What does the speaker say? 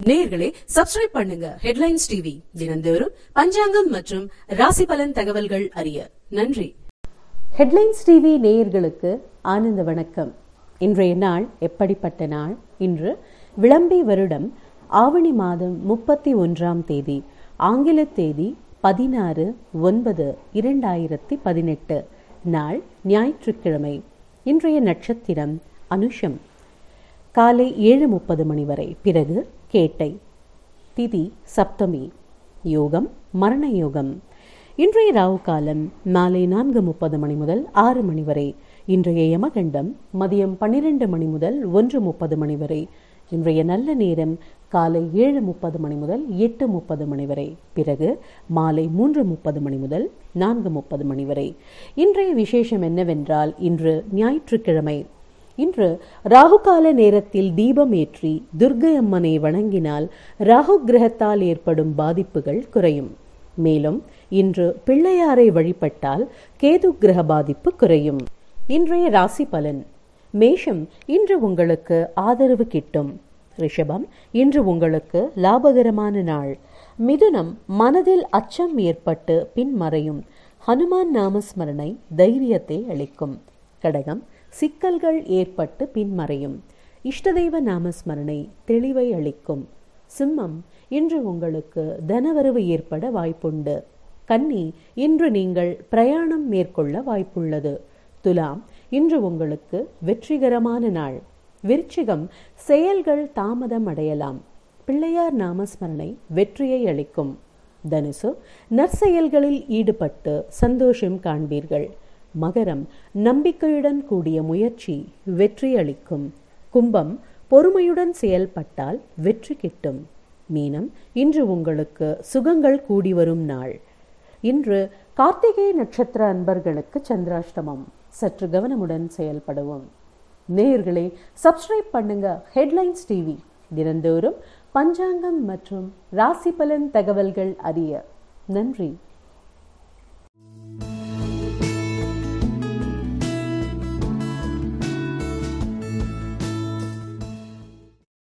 நேயர்களே சப்ஸ்கிரைப் பண்ணுங்க headlines TV தினந்தோறும் பஞ்சாங்கம் மற்றும் ராசி பலன் தகவல்கள் அறிய நன்றி ஹெட்லைன்ஸ் டிவி நேயர்களுக்கு ஆனந்த வணக்கம் இன்றைய நாள் எப்படிப்பட்ட நாள் இன்று விளம்பி வருடம் ஆவணி மாதம் முப்பத்தி ஒன்றாம் தேதி ஆங்கில தேதி பதினாறு ஒன்பது இரண்டாயிரத்தி பதினெட்டு நாள் ஞாயிற்றுக்கிழமை இன்றைய நட்சத்திரம் அனுஷம் காலை ஏழு முப்பது மணி வரை பிறகு கேட்டை திதி சப்தமி யோகம் மரண யோகம் இன்றைய ராவு காலம் மாலை நான்கு முப்பது மணி முதல் ஆறு மணி வரை இன்றைய யமகண்டம் மதியம் பன்னிரண்டு மணி முதல் ஒன்று முப்பது மணி வரை இன்றைய நல்ல நேரம் காலை ஏழு முப்பது மணி முதல் எட்டு முப்பது மணி வரை பிறகு மாலை மூன்று முப்பது மணி முதல் நான்கு முப்பது மணி வரை இன்றைய விசேஷம் என்னவென்றால் இன்று ஞாயிற்றுக்கிழமை இன்று ராகுகால நேரத்தில் தீபம் ஏற்றி துர்க்கை அம்மனை வணங்கினால் ராகு கிரகத்தால் ஏற்படும் பாதிப்புகள் குறையும் மேலும் இன்று பிள்ளையாரை வழிபட்டால் கேது கிரக பாதிப்பு குறையும் இன்றைய ராசி பலன் மேஷம் இன்று உங்களுக்கு ஆதரவு கிட்டும் ரிஷபம் இன்று உங்களுக்கு லாபகரமான நாள் மிதுனம் மனதில் அச்சம் ஏற்பட்டு பின்மறையும் ஹனுமான் நாமஸ்மரணை தைரியத்தை அளிக்கும் கடகம் சிக்கல்கள் ஏற்பட்டு பின்மறையும் இஷ்டதெய்வ நாமஸ்மரணை தெளிவை அளிக்கும் சிம்மம் இன்று உங்களுக்கு தனவரவு ஏற்பட வாய்ப்புண்டு கன்னி இன்று நீங்கள் பிரயாணம் மேற்கொள்ள வாய்ப்புள்ளது துலாம் இன்று உங்களுக்கு வெற்றிகரமான நாள் விருச்சிகம் செயல்கள் தாமதம் அடையலாம் பிள்ளையார் நாமஸ்மரணை வெற்றியை அளிக்கும் தனுசு நற்செயல்களில் ஈடுபட்டு சந்தோஷம் காண்பீர்கள் மகரம் நம்பிக்கையுடன் கூடிய முயற்சி வெற்றி அளிக்கும் கும்பம் பொறுமையுடன் செயல்பட்டால் வெற்றி கிட்டும் மீனம் இன்று உங்களுக்கு சுகங்கள் கூடி வரும் நாள் இன்று கார்த்திகை நட்சத்திர அன்பர்களுக்கு சந்திராஷ்டமம் சற்று கவனமுடன் செயல்படுவோம் நேயர்களே சப்ஸ்கிரைப் பண்ணுங்க ஹெட்லைன்ஸ் டிவி தினந்தோறும் பஞ்சாங்கம் மற்றும் ராசி பலன் தகவல்கள் அறிய நன்றி